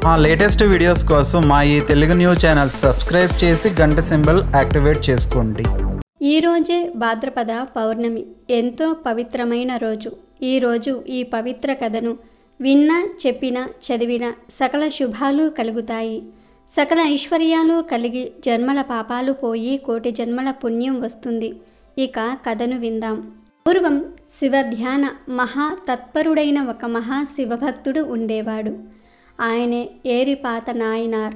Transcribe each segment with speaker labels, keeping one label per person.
Speaker 1: మా latest videos కోసం మా ఈ తెలుగు న్యూస్ ఛానల్ సబ్స్క్రైబ్ చేసి గంట సింబల్ యాక్టివేట్ చేసుకోండి
Speaker 2: ఈ రోజే భాద్రపద పౌర్ణమి ఎంతో పవిత్రమైన రోజు ఈ రోజు ఈ పవిత్ర కథను విన్నా చెప్పినా చదివినా సకల శుభాలు కలుగుతాయి సకల ఐశ్వర్యాలు కలిగి జన్మల పాపాలు పోయి కోటి జన్మల పుణ్యం వస్తుంది ఇక కథను విందాం పూర్వం శివధ్యాన మహా తత్పరుడైన ఒక మహా శివభక్తుడు ఉండేవాడు ఆయనే ఏరిపాత నాయనార్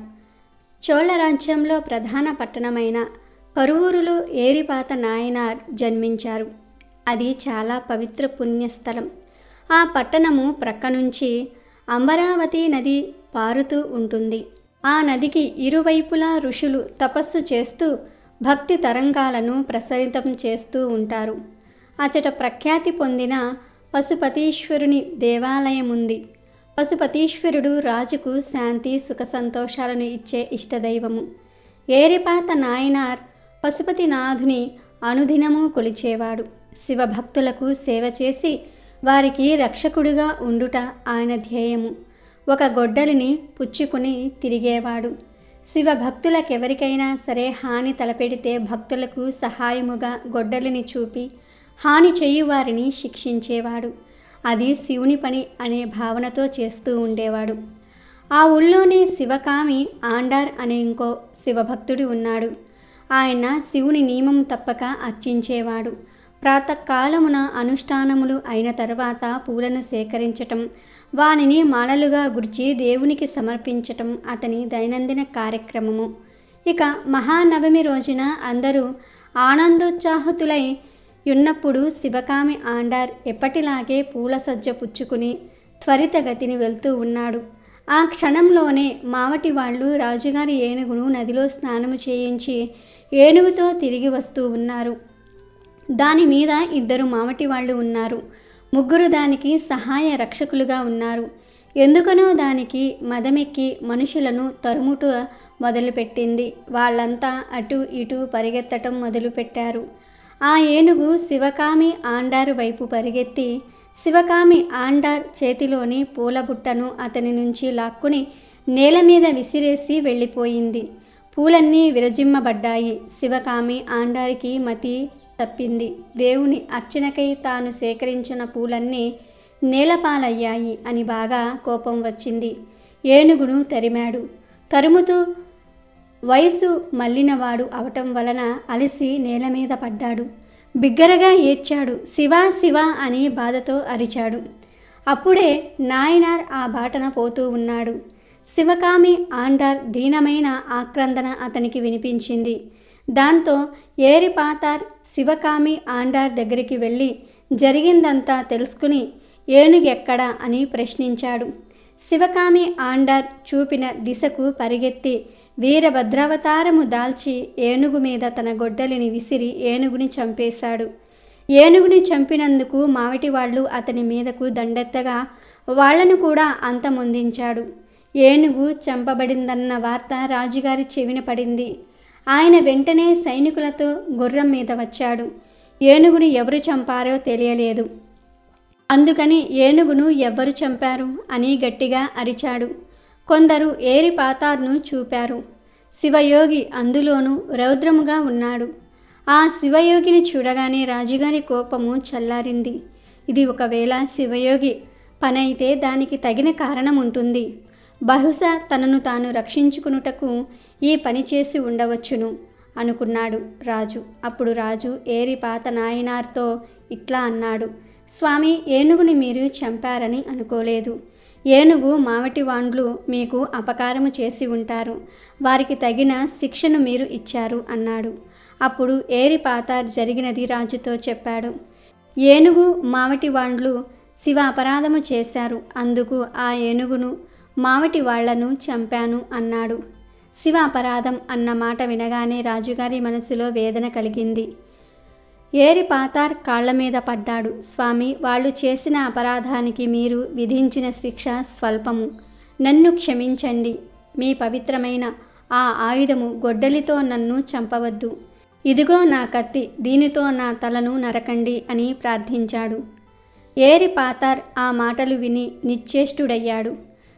Speaker 2: చోళ రాజ్యంలో ప్రధాన పట్టణమైన కరువూరులో ఏరిపాత నాయనార్ జన్మించారు అది చాలా పవిత్ర పుణ్యస్థలం ఆ పట్టణము ప్రక్క నుంచి అమరావతి నది పారుతూ ఉంటుంది ఆ నదికి ఇరువైపులా ఋషులు తపస్సు చేస్తూ భక్తి తరంగాలను ప్రసరితం చేస్తూ ఉంటారు అచట ప్రఖ్యాతి పొందిన పశుపతీశ్వరుని దేవాలయం ఉంది పశుపతీశ్వరుడు రాజుకు శాంతి సుఖ సంతోషాలను ఇచ్చే ఇష్టదైవము ఏరిపాత నాయనార్ పశుపతినాథుని అనుదినము కొలిచేవాడు శివభక్తులకు సేవ చేసి వారికి రక్షకుడుగా ఉండుట ఆయన ధ్యేయము ఒక గొడ్డలిని పుచ్చుకుని తిరిగేవాడు శివ భక్తులకెవరికైనా సరే హాని తలపెడితే భక్తులకు సహాయముగా గొడ్డలిని చూపి హాని చేయు వారిని శిక్షించేవాడు అది శివుని పని అనే భావనతో చేస్తూ ఉండేవాడు ఆ ఊళ్ళోనే శివకామి ఆండార్ అనే ఇంకో శివభక్తుడు ఉన్నాడు ఆయన శివుని నియమం తప్పక అర్చించేవాడు ప్రాతకాలమున అనుష్ఠానములు అయిన తర్వాత పూలను సేకరించటం వానిని మాలలుగా గుర్చి దేవునికి సమర్పించటం అతని దైనందిన కార్యక్రమము ఇక మహానవమి రోజున అందరూ ఆనందోత్సాహతులై ఉన్నప్పుడు శివకామి ఆండార్ ఎప్పటిలాగే పూల సజ్జ పుచ్చుకుని త్వరితగతిని వెళ్తూ ఉన్నాడు ఆ క్షణంలోనే మావటి వాళ్ళు రాజుగారి ఏనుగును నదిలో స్నానము చేయించి ఏనుగుతో తిరిగి వస్తూ ఉన్నారు దాని మీద ఇద్దరు మావటి వాళ్ళు ఉన్నారు ముగ్గురు దానికి సహాయ రక్షకులుగా ఉన్నారు ఎందుకనో దానికి మదమెక్కి మనుషులను తరుముట మొదలుపెట్టింది వాళ్ళంతా అటు ఇటు పరిగెత్తటం మొదలుపెట్టారు ఆ ఏనుగు శివకామి ఆండారు వైపు పరిగెత్తి శివకామి ఆండార్ చేతిలోని పూలబుట్టను అతని నుంచి లాక్కుని నేల మీద విసిరేసి వెళ్ళిపోయింది పూలన్నీ విరజిమ్మబడ్డాయి శివకామి ఆండారికి మతి తప్పింది దేవుని అర్చనకై తాను సేకరించిన పూలన్నీ నేలపాలయ్యాయి అని బాగా కోపం వచ్చింది ఏనుగును తరిమాడు తరుముతూ వయసు మళ్ళినవాడు అవటం వలన అలసి నేల మీద పడ్డాడు బిగ్గరగా ఏడ్చాడు శివ శివ అని బాధతో అరిచాడు అప్పుడే నాయనార్ ఆ బాటన పోతూ ఉన్నాడు శివకామి ఆండార్ దీనమైన ఆక్రందన అతనికి వినిపించింది దాంతో ఏరిపాతార్ శివకామి ఆండార్ దగ్గరికి వెళ్ళి జరిగిందంతా తెలుసుకుని ఏనుగెక్కడా అని ప్రశ్నించాడు శివకామి ఆండార్ చూపిన దిశకు పరిగెత్తి వీరభద్రావతారము దాల్చి ఏనుగు మీద తన గొడ్డలిని విసిరి ఏనుగుని చంపేశాడు ఏనుగుని చంపినందుకు మావటి వాళ్ళు అతని మీదకు దండెత్తగా వాళ్లను కూడా అంతమొందించాడు ఏనుగు చంపబడిందన్న వార్త రాజుగారి చెవిన పడింది ఆయన వెంటనే సైనికులతో గుర్రం మీద వచ్చాడు ఏనుగుని ఎవరు చంపారో తెలియలేదు అందుకని ఏనుగును ఎవ్వరు చంపారు అని గట్టిగా అరిచాడు కొందరు ఏరి పాతార్ను చూపారు శివయోగి అందులోనూ రౌద్రముగా ఉన్నాడు ఆ శివయోగిని చూడగానే రాజుగారి కోపము చల్లారింది ఇది ఒకవేళ శివయోగి పనైతే దానికి తగిన కారణం ఉంటుంది బహుశా తనను తాను రక్షించుకునుటకు ఈ పని చేసి ఉండవచ్చును అనుకున్నాడు రాజు అప్పుడు రాజు ఏరి పాత నాయనార్తో ఇట్లా అన్నాడు స్వామి ఏనుగుని మీరు చంపారని అనుకోలేదు ఏనుగు మావటి వాండ్లు మీకు అపకారము చేసి ఉంటారు వారికి తగిన శిక్షను మీరు ఇచ్చారు అన్నాడు అప్పుడు ఏరి పాతార్ జరిగినది రాజుతో చెప్పాడు ఏనుగు మావటి వాండ్లు శివ అపరాధము చేశారు అందుకు ఆ ఏనుగును మావటి వాళ్లను చంపాను అన్నాడు శివ అపరాధం అన్న మాట వినగానే రాజుగారి మనసులో వేదన కలిగింది ఏరి పాతార్ కాళ్ల మీద పడ్డాడు స్వామి వాళ్ళు చేసిన అపరాధానికి మీరు విధించిన శిక్ష స్వల్పము నన్ను క్షమించండి మీ పవిత్రమైన ఆ ఆయుధము గొడ్డలితో నన్ను చంపవద్దు ఇదిగో నా కత్తి దీనితో నా తలను నరకండి అని ప్రార్థించాడు ఏరి పాతార్ ఆ మాటలు విని నిశ్చేష్టుడయ్యాడు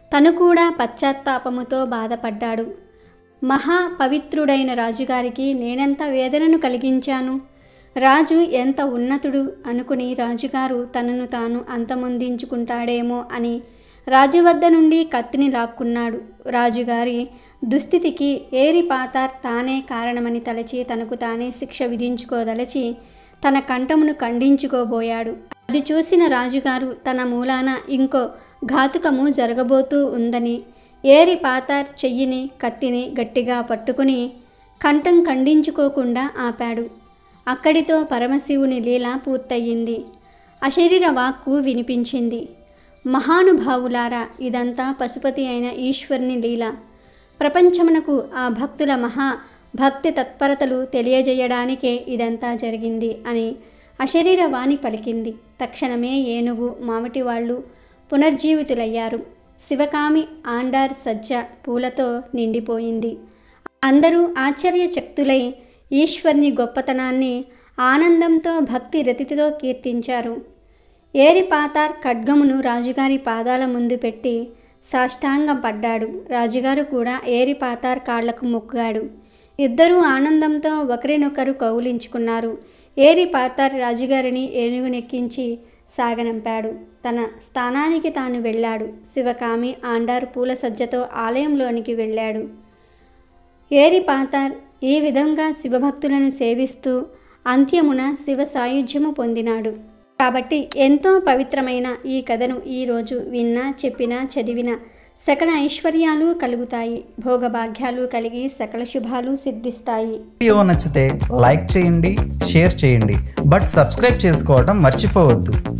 Speaker 2: తను కూడా పశ్చాత్తాపముతో బాధపడ్డాడు మహా పవిత్రుడైన రాజుగారికి నేనెంత వేదనను కలిగించాను రాజు ఎంత ఉన్నతుడు అనుకుని రాజుగారు తనను తాను అంతమొందించుకుంటాడేమో అని రాజు వద్ద నుండి కత్తిని లాక్కున్నాడు రాజుగారి దుస్థితికి ఏరి పాతార్ తానే కారణమని తలచి తనకు తానే శిక్ష విధించుకోదలచి తన కంఠమును ఖండించుకోబోయాడు అది చూసిన రాజుగారు తన మూలాన ఇంకో ఘాతుకము జరగబోతూ ఉందని ఏరి పాతార్ చెయ్యిని కత్తిని గట్టిగా పట్టుకుని కంఠం ఖండించుకోకుండా ఆపాడు అక్కడితో పరమశివుని లీల పూర్తయింది అశరీర వాక్కు వినిపించింది మహానుభావులారా ఇదంతా పశుపతి అయిన ఈశ్వరుని లీల ప్రపంచమునకు ఆ భక్తుల మహా భక్తి తత్పరతలు తెలియజేయడానికే ఇదంతా జరిగింది అని అశరీర వాణి పలికింది తక్షణమే ఏనుగు మామిటివాళ్ళు పునర్జీవితులయ్యారు శివకామి ఆండార్ సజ్జ పూలతో నిండిపోయింది అందరూ ఆశ్చర్యచక్తులై ఈశ్వర్ని గొప్పతనాన్ని ఆనందంతో భక్తి రతితో కీర్తించారు ఏరి పాతార్ ఖడ్గమును రాజుగారి పాదాల ముందు పెట్టి సాష్టాంగం పడ్డాడు రాజుగారు కూడా ఏరి పాతార్ కాళ్లకు మొక్కాడు ఇద్దరూ ఆనందంతో ఒకరినొకరు కౌలించుకున్నారు ఏరి పాతార్ రాజుగారిని ఏనుగునెక్కించి సాగనంపాడు తన స్థానానికి తాను వెళ్ళాడు శివకామి ఆండార్ పూల సజ్జతో ఆలయంలోనికి వెళ్ళాడు ఏరి పాతార్ ఈ విధంగా శివభక్తులను సేవిస్తూ అంత్యమున శివ సాయుధ్యము పొందినాడు కాబట్టి ఎంతో పవిత్రమైన ఈ కథను ఈరోజు విన్నా చెప్పినా చదివినా సకల ఐశ్వర్యాలు కలుగుతాయి భోగభాగ్యాలు కలిగి సకల శుభాలు సిద్ధిస్తాయి
Speaker 1: వీడియో నచ్చితే లైక్ చేయండి షేర్ చేయండి బట్ సబ్స్క్రైబ్ చేసుకోవడం మర్చిపోవద్దు